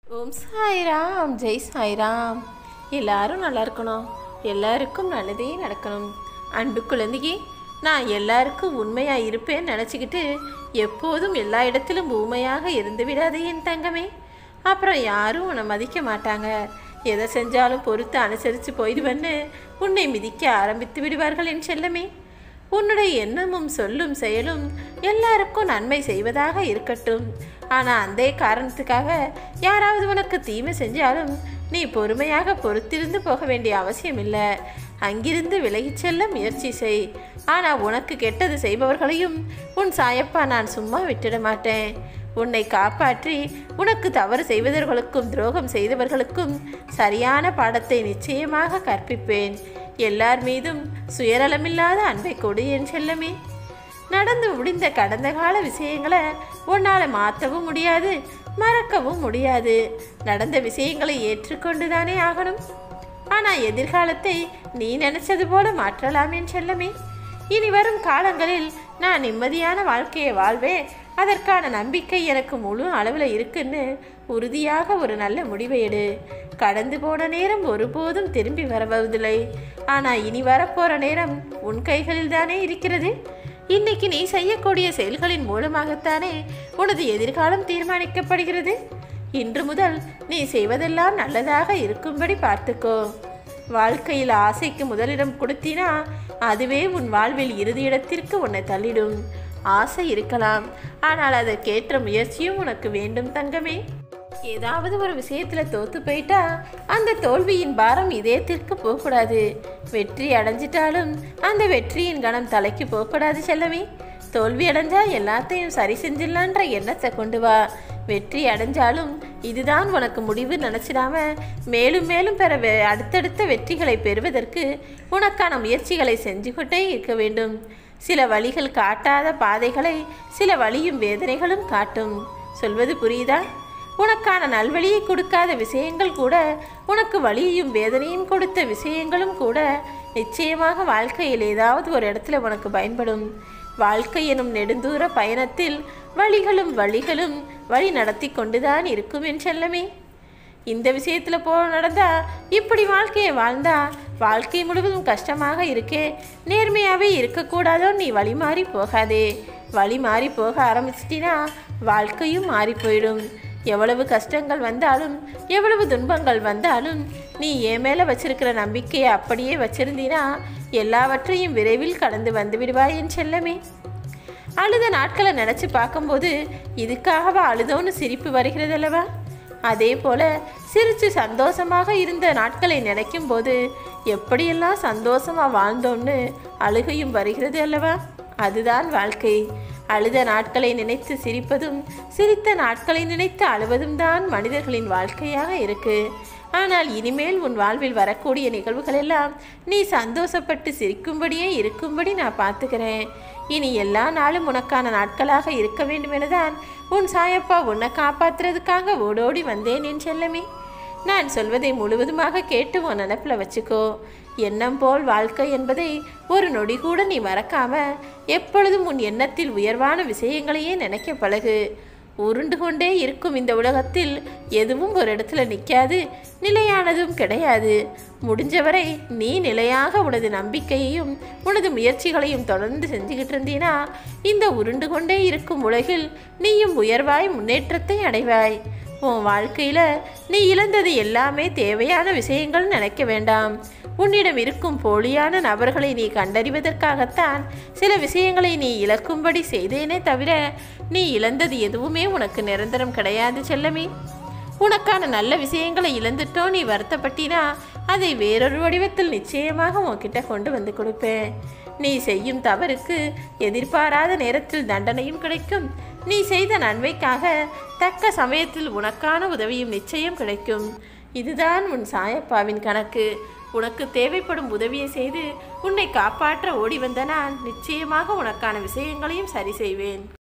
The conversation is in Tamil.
ஓம் சாய்ராம் ஜெய் சாய்ராம் எல்லாரும் நல்லா இருக்கணும் எல்லாருக்கும் நல்லதே நடக்கணும் அன்பு குழந்தையே நான் எல்லாருக்கும் உண்மையாக இருப்பேன்னு நினச்சிக்கிட்டு எப்போதும் எல்லா இடத்திலும் ஊமையாக இருந்து விடாதே என் தங்கமே அப்புறம் யாரும் உன்னை மதிக்க மாட்டாங்க எதை செஞ்சாலும் பொறுத்து அனுசரித்து போயிடுவேன்னு உன்னை மிதிக்க ஆரம்பித்து விடுவார்கள் என் செல்லமே உன்னுடைய எண்ணமும் சொல்லும் செயலும் எல்லாருக்கும் நன்மை செய்வதாக இருக்கட்டும் ஆனால் அந்த காரணத்துக்காக யாராவது உனக்கு தீமை செஞ்சாலும் நீ பொறுமையாக பொறுத்திருந்து போக வேண்டிய அவசியம் இல்லை அங்கிருந்து விலகிச் செல்ல முயற்சி செய் ஆனால் உனக்கு கெட்டது செய்பவர்களையும் உன் சாயப்பா நான் சும்மா விட்டுட மாட்டேன் உன்னை காப்பாற்றி உனக்கு தவறு செய்வதற்களுக்கும் துரோகம் செய்தவர்களுக்கும் சரியான பாடத்தை நிச்சயமாக கற்பிப்பேன் எல்லார் மீதும் சுயநலமில்லாத அன்பை கொடு என் செல்லமே நடந்து முடிந்த கடந்த கால விஷயங்களை உன்னால் மாற்றவும் முடியாது மறக்கவும் முடியாது நடந்த விஷயங்களை ஏற்றுக்கொண்டு தானே ஆகணும் ஆனால் எதிர்காலத்தை நீ நினைச்சது போல மாற்றலாம் என் செல்லமே இனி வரும் காலங்களில் நான் நிம்மதியான வாழ்க்கையை வாழ்வேன் அதற்கான நம்பிக்கை எனக்கு முழு அளவில் இருக்குன்னு உறுதியாக ஒரு நல்ல முடிவை எடு கடந்து போன நேரம் ஒருபோதும் திரும்பி வரப்போவதில்லை ஆனால் இனி வரப்போகிற நேரம் உன் கைகளில் தானே இருக்கிறது இன்னைக்கு நீ செய்யக்கூடிய செயல்களின் மூலமாகத்தானே உனது எதிர்காலம் தீர்மானிக்கப்படுகிறது இன்று முதல் நீ செய்வதெல்லாம் நல்லதாக இருக்கும்படி பார்த்துக்கோ வாழ்க்கையில் ஆசைக்கு முதலிடம் கொடுத்தினா அதுவே உன் வாழ்வில் இறுதி இடத்திற்கு உன்னை தள்ளிடும் ஆசை இருக்கலாம் ஆனால் அதற்கேற்ற முயற்சியும் உனக்கு வேண்டும் தங்கமே ஏதாவது ஒரு விஷயத்தில் தோத்து போயிட்டா அந்த தோல்வியின் பாரம் இதயத்திற்கு போகக்கூடாது வெற்றி அடைஞ்சிட்டாலும் அந்த வெற்றியின் கணம் தலைக்கு போகக்கூடாது செல்லமே தோல்வி அடைஞ்சா எல்லாத்தையும் சரி செஞ்சிடலான்ற எண்ணத்தை கொண்டு வா வெற்றி அடைஞ்சாலும் இதுதான் உனக்கு முடிவு நினச்சிடாம மேலும் மேலும் பெற வே- அடுத்தடுத்த வெற்றிகளை பெறுவதற்கு உனக்கான முயற்சிகளை செஞ்சு கொண்டே இருக்க வேண்டும் சில வழிகள் காட்டாத பாதைகளை சில வழியும் வேதனைகளும் காட்டும் சொல்வது புரியுதா உனக்கான நல்வழியை கொடுக்காத விஷயங்கள் கூட உனக்கு வலியையும் வேதனையும் கொடுத்த விஷயங்களும் கூட நிச்சயமாக வாழ்க்கையில் ஏதாவது ஒரு இடத்துல உனக்கு பயன்படும் வாழ்க்கை எனும் நெடுந்தூர பயணத்தில் வழிகளும் வழிகளும் வழி நடத்தி கொண்டுதான் இருக்கும் என் செல்லமே இந்த விஷயத்தில் போ நடந்தா இப்படி வாழ்க்கையை வாழ்ந்தா வாழ்க்கை முழுவதும் கஷ்டமாக இருக்கே நேர்மையாகவே இருக்கக்கூடாதோ நீ வழி மாறி போகாதே வழி மாறி போக ஆரம்பிச்சிட்டினா வாழ்க்கையும் மாறி போயிடும் எவ்வளவு கஷ்டங்கள் வந்தாலும் எவ்வளவு துன்பங்கள் வந்தாலும் நீ என் மேலே வச்சிருக்கிற நம்பிக்கையை அப்படியே வச்சிருந்தீனா எல்லாவற்றையும் விரைவில் கடந்து வந்து விடுவாய் என் செல்லமே அழுத நாட்களை நினச்சி பார்க்கும்போது இதுக்காகவா அழுதோன்னு சிரிப்பு வருகிறது அல்லவா அதே போல சிரித்து சந்தோஷமாக இருந்த நாட்களை நினைக்கும் போது எப்படியெல்லாம் சந்தோஷமாக வாழ்ந்தோன்னு அழுகையும் வருகிறது அல்லவா அதுதான் வாழ்க்கை அழுத நாட்களை நினைத்து சிரிப்பதும் சிரித்த நாட்களை நினைத்து அழுவதும் தான் மனிதர்களின் வாழ்க்கையாக இருக்கு ஆனால் இனிமேல் உன் வாழ்வில் வரக்கூடிய நிகழ்வுகள் எல்லாம் நீ சந்தோஷப்பட்டு சிரிக்கும்படியே இருக்கும்படி நான் பார்த்துக்கிறேன் இனி எல்லா நாளும் உனக்கான நாட்களாக இருக்க வேண்டும் எனதான் உன் சாயப்பா உன்னை காப்பாத்துறதுக்காக ஓடோடி வந்தேன் என் செல்லமே நான் சொல்வதை முழுவதுமாக கேட்டு உன் நினப்பில் வச்சுக்கோ எண்ணம் போல் வாழ்க்கை என்பதை ஒரு நொடி கூட நீ மறக்காம எப்பொழுதும் உன் எண்ணத்தில் உயர்வான விஷயங்களையே நினைக்க பழகு உருண்டு கொண்டே இருக்கும் இந்த உலகத்தில் எதுவும் ஒரு இடத்துல நிற்காது நிலையானதும் கிடையாது முடிஞ்சவரை நீ நிலையாக உனது நம்பிக்கையையும் உனது முயற்சிகளையும் தொடர்ந்து செஞ்சுக்கிட்டு இருந்தீனா இந்த உருண்டு கொண்டே இருக்கும் உலகில் நீயும் உயர்வாய் முன்னேற்றத்தை அடைவாய் உன் வாழ்க்கையில் நீ இழந்தது எல்லாமே தேவையான விஷயங்கள் நினைக்க வேண்டாம் உன்னிடம் இருக்கும் போலியான நபர்களை நீ கண்டறிவதற்காகத்தான் சில விஷயங்களை நீ இழக்கும்படி செய்தேனே தவிர நீ இழந்தது எதுவுமே உனக்கு நிரந்தரம் கிடையாது செல்லமே உனக்கான நல்ல விஷயங்களை இழந்துட்டோ நீ வருத்தப்பட்டினா அதை வேறொரு வடிவத்தில் நிச்சயமாக உன்கிட்ட கொண்டு வந்து கொடுப்பேன் நீ செய்யும் தவறுக்கு எதிர்பாராத நேரத்தில் தண்டனையும் கிடைக்கும் நீ செய்த நன்மைக்காக தக்க சமயத்தில் உனக்கான உதவியும் நிச்சயம் கிடைக்கும் இதுதான் உன் சாயப்பாவின் கணக்கு உனக்கு தேவைப்படும் உதவியை செய்து உன்னை காப்பாற்ற ஓடி வந்த நான் நிச்சயமாக உனக்கான விஷயங்களையும் சரி செய்வேன்